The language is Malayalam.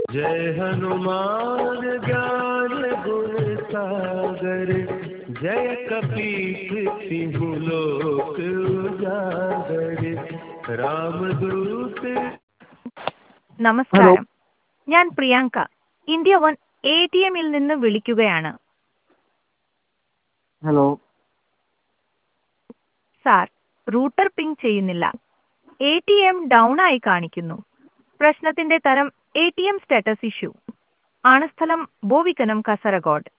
जय हनुमान ज्ञान गुण सागर जय कपीठ तिहु लोक उजागर रामदूत നമസ്കാരം ഞാൻ Priyanka India one A T എമ്മിൽ നിന്ന് വിളിക്കുകയാണ് ഹലോ സാർ റൂട്ടർ പിങ് ചെയ്യുന്നില്ല എ ടി എം ഡൗൺ ആയി കാണിക്കുന്നു പ്രശ്നത്തിന്റെ തരം A T M status issue ആണ് സ്ഥലം ബോവിക്കനം കാസർഗോഡ്